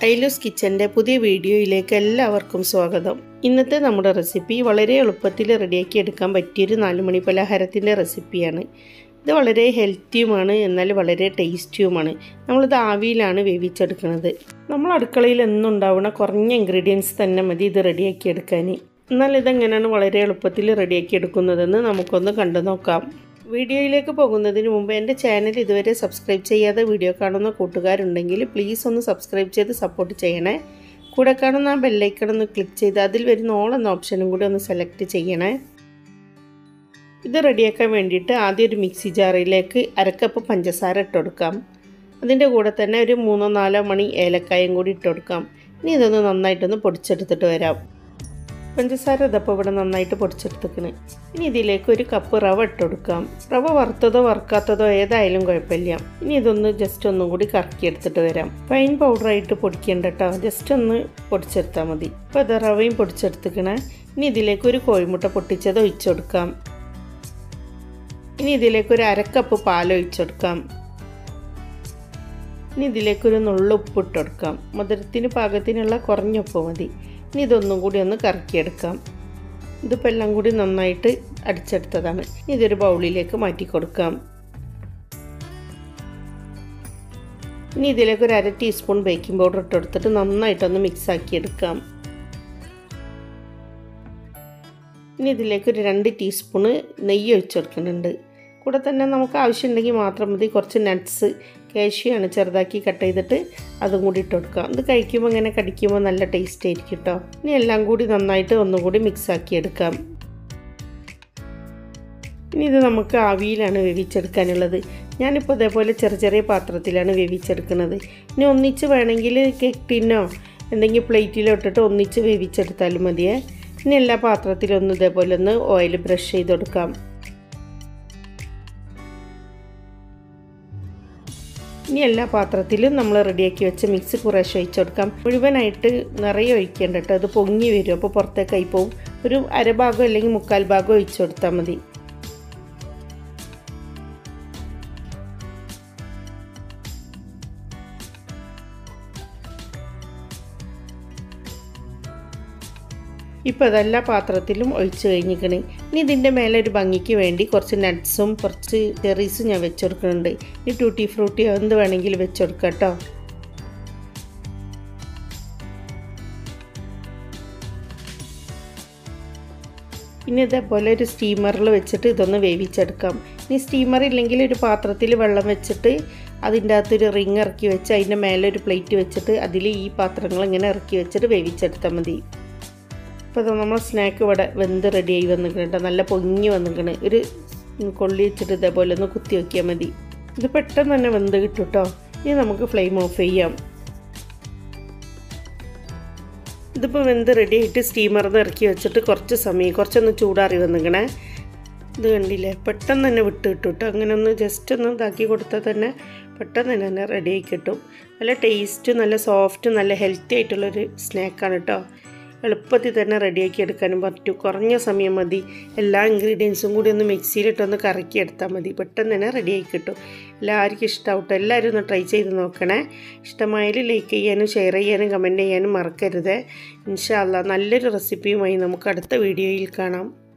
ഐലൂസ് കിച്ചൻ്റെ പുതിയ വീഡിയോയിലേക്ക് എല്ലാവർക്കും സ്വാഗതം ഇന്നത്തെ നമ്മുടെ റെസിപ്പി വളരെ എളുപ്പത്തിൽ റെഡിയാക്കി എടുക്കാൻ പറ്റിയൊരു നാലുമണി പലഹാരത്തിൻ്റെ റെസിപ്പിയാണ് ഇത് വളരെ ഹെൽത്തിയുമാണ് എന്നാൽ വളരെ ടേസ്റ്റിയുമാണ് നമ്മളിത് ആവിയിലാണ് വേവിച്ചെടുക്കുന്നത് നമ്മൾ അടുക്കളയിൽ എന്നും ഉണ്ടാവുന്ന കുറഞ്ഞ ഇൻഗ്രീഡിയൻസ് തന്നെ മതി ഇത് റെഡിയാക്കി എടുക്കാൻ എന്നാൽ ഇതെങ്ങനെയാണ് വളരെ എളുപ്പത്തിൽ റെഡിയാക്കി എടുക്കുന്നതെന്ന് നമുക്കൊന്ന് കണ്ടു നോക്കാം വീഡിയോയിലേക്ക് പോകുന്നതിന് മുമ്പ് എൻ്റെ ചാനൽ ഇതുവരെ സബ്സ്ക്രൈബ് ചെയ്യാതെ വീഡിയോ കാണുന്ന കൂട്ടുകാരുണ്ടെങ്കിൽ പ്ലീസ് ഒന്ന് സബ്സ്ക്രൈബ് ചെയ്ത് സപ്പോർട്ട് ചെയ്യണേ കൂടെ കാണുന്ന ആ ബെല്ലൈക്കൺ ഒന്ന് ക്ലിക്ക് ചെയ്ത് അതിൽ വരുന്ന ഓൾ എന്ന ഓപ്ഷനും കൂടി ഒന്ന് സെലക്ട് ചെയ്യണേ ഇത് റെഡിയാക്കാൻ വേണ്ടിയിട്ട് ആദ്യം ഒരു മിക്സി ജാറിലേക്ക് അരക്കപ്പ് പഞ്ചസാര ഇട്ട് കൊടുക്കാം അതിൻ്റെ കൂടെ തന്നെ ഒരു മൂന്നോ നാലോ മണി ഏലക്കായും കൂടി ഇട്ട് കൊടുക്കാം ഇനി ഇതൊന്ന് നന്നായിട്ടൊന്ന് പൊടിച്ചെടുത്തിട്ട് വരാം പഞ്ചസാര ഇതപ്പോൾ ഇവിടെ നന്നായിട്ട് പൊടിച്ചെടുത്തേക്കണ് ഇനി ഇതിലേക്ക് ഒരു കപ്പ് റവ ഇട്ട് കൊടുക്കാം റവ വറുത്തതോ വറുക്കാത്തതോ ഏതായാലും കുഴപ്പമില്ല ഇനി ഇതൊന്ന് ജസ്റ്റ് ഒന്നും കൂടി കറക്കി എടുത്തിട്ട് വരാം ഫൈൻ പൗഡറായിട്ട് പൊടിക്കേണ്ട കേട്ടോ ജസ്റ്റ് ഒന്ന് പൊടിച്ചെടുത്താൽ മതി അപ്പോൾ ഇത് റവയും പൊടിച്ചെടുത്തേക്കണേ ഇനി ഇതിലേക്ക് ഒരു കോഴിമുട്ട പൊട്ടിച്ചത് ഒഴിച്ചു കൊടുക്കാം ഇനി ഇതിലേക്ക് ഒരു അരക്കപ്പ് പാൽ ഒഴിച്ചു കൊടുക്കാം ഇനി ഇതിലേക്കൊരു നുള്ളു ഉപ്പ് ഇട്ട് കൊടുക്കാം മധുരത്തിന് പാകത്തിനുള്ള കുറഞ്ഞ ഉപ്പ് മതി ഇനി ഇതൊന്നും കൂടി ഒന്ന് കറക്കിയെടുക്കാം ഇതിപ്പോൾ എല്ലാം കൂടി നന്നായിട്ട് അടിച്ചെടുത്തതാണ് ഇതൊരു ബൗളിലേക്ക് മാറ്റി കൊടുക്കാം ഇനി ഇതിലേക്ക് ഒരു അര ടീസ്പൂൺ ബേക്കിംഗ് പൗഡർ ഇട്ട് കൊടുത്തിട്ട് നന്നായിട്ടൊന്ന് മിക്സ് ആക്കി എടുക്കാം ഇനി ഇതിലേക്ക് ഒരു രണ്ട് ടീസ്പൂണ് നെയ്യ് ഒഴിച്ചു കൊടുക്കുന്നുണ്ട് കൂടെ തന്നെ നമുക്ക് ആവശ്യമുണ്ടെങ്കിൽ മാത്രം മതി കുറച്ച് നട്ട്സ് കാഷ്യാണ് ചെറുതാക്കി കട്ട് ചെയ്തിട്ട് അതും കൂടി ഇട്ട് കൊടുക്കാം ഇത് കഴിക്കുമ്പോൾ ഇങ്ങനെ കടിക്കുമ്പോൾ നല്ല ടേസ്റ്റ് ആയിരിക്കും കേട്ടോ ഇനി എല്ലാം കൂടി നന്നായിട്ട് ഒന്നും കൂടി മിക്സ് ആക്കി എടുക്കാം ഇനി ഇത് നമുക്ക് ആവിയിലാണ് വേവിച്ചെടുക്കാനുള്ളത് ഞാനിപ്പോൾ ഇതേപോലെ ചെറിയ ചെറിയ പാത്രത്തിലാണ് വേവിച്ചെടുക്കുന്നത് ഇനി ഒന്നിച്ച് വേണമെങ്കിൽ കേക്ക് ടിന്നോ എന്തെങ്കിലും പ്ലേറ്റിലോ ഇട്ടിട്ട് ഒന്നിച്ച് വേവിച്ചെടുത്താലും മതിയേ ഇനി എല്ലാ പാത്രത്തിലൊന്നും ഇതേപോലെ ഒന്ന് ഓയിൽ ബ്രഷ് ചെയ്ത് കൊടുക്കാം ഇനി എല്ലാ പാത്രത്തിലും നമ്മൾ റെഡിയാക്കി വെച്ച മിക്സ് കുറേശ്ശെ ഒഴിച്ചു കൊടുക്കാം മുഴുവനായിട്ട് നിറയെ ഒഴിക്കേണ്ട കേട്ടോ അത് പൊങ്ങി വരും അപ്പോൾ പുറത്തേക്കായി പോവും ഒരു അരഭാഗം അല്ലെങ്കിൽ മുക്കാൽ ഭാഗം ഒഴിച്ചു കൊടുത്താൽ മതി ഇപ്പോൾ അതെല്ലാ പാത്രത്തിലും ഒഴിച്ച് കഴിഞ്ഞിരിക്കണേ ഇനി ഇതിൻ്റെ മേലെ ഒരു ഭംഗിക്ക് വേണ്ടി കുറച്ച് നട്ട്സും കുറച്ച് ചെറീസും ഞാൻ വെച്ച് കൊടുക്കുന്നുണ്ട് ഇനി ടൂട്ടി ഫ്രൂട്ടി എന്ത് വേണമെങ്കിലും വെച്ച് കൊടുക്കാം കേട്ടോ ഇനി ഇതേപോലെ ഒരു സ്റ്റീമറിൽ വെച്ചിട്ട് ഇതൊന്ന് വേവിച്ചെടുക്കാം ഇനി സ്റ്റീമർ ഇല്ലെങ്കിൽ ഒരു പാത്രത്തിൽ വെള്ളം വെച്ചിട്ട് അതിൻ്റെ അകത്തൊരു റിങ് ഇറക്കി വെച്ച് അതിൻ്റെ മേലെ ഒരു പ്ലേറ്റ് വെച്ചിട്ട് അതിൽ ഈ പാത്രങ്ങൾ ഇങ്ങനെ ഇറക്കി വെച്ചിട്ട് വേവിച്ചെടുത്താൽ മതി ഇപ്പോൾ നമ്മൾ സ്നാക്ക് ഇവിടെ വെന്ത് റെഡിയായി വന്നിട്ടുണ്ട് നല്ല പൊങ്ങി വന്നിക്കണ് ഒരു കൊള്ളി വെച്ചിട്ട് ഇതേപോലെ ഒന്ന് കുത്തി വയ്ക്കിയാൽ മതി ഇത് പെട്ടെന്ന് തന്നെ വെന്ത് കിട്ടും കേട്ടോ ഇനി നമുക്ക് ഫ്ലെയിം ഓഫ് ചെയ്യാം ഇതിപ്പോൾ വെന്ത് റെഡി ആയിട്ട് സ്റ്റീമറിന്ന് ഇറക്കി വെച്ചിട്ട് കുറച്ച് സമയം കുറച്ചൊന്ന് ചൂടാറി വന്നിക്കണേ ഇത് കണ്ടില്ലേ പെട്ടെന്ന് തന്നെ വിട്ട് കിട്ടും കേട്ടോ അങ്ങനെ ഒന്ന് ജസ്റ്റ് ഒന്ന് ഇതാക്കി കൊടുത്താൽ തന്നെ പെട്ടെന്ന് തന്നെ തന്നെ റെഡിയായി കിട്ടും നല്ല ടേസ്റ്റ് നല്ല സോഫ്റ്റ് നല്ല ഹെൽത്തി ആയിട്ടുള്ളൊരു സ്നാക്കാണ് കേട്ടോ എളുപ്പത്തിൽ തന്നെ റെഡിയാക്കി എടുക്കാനും പറ്റും കുറഞ്ഞ സമയം മതി എല്ലാ ഇൻഗ്രീഡിയൻസും കൂടി ഒന്ന് മിക്സിയിലിട്ടൊന്ന് കറക്കി എടുത്താൽ മതി പെട്ടെന്ന് തന്നെ റെഡിയായി കിട്ടും എല്ലാവർക്കും ഇഷ്ടമാവട്ടെ എല്ലാവരും ഒന്ന് ട്രൈ ചെയ്ത് നോക്കണേ ഇഷ്ടമായാലും ലൈക്ക് ചെയ്യാനും ഷെയർ ചെയ്യാനും കമൻറ്റ് ചെയ്യാനും മറക്കരുത് ഇൻഷാല്ല നല്ലൊരു റെസിപ്പിയുമായി നമുക്ക് അടുത്ത വീഡിയോയിൽ കാണാം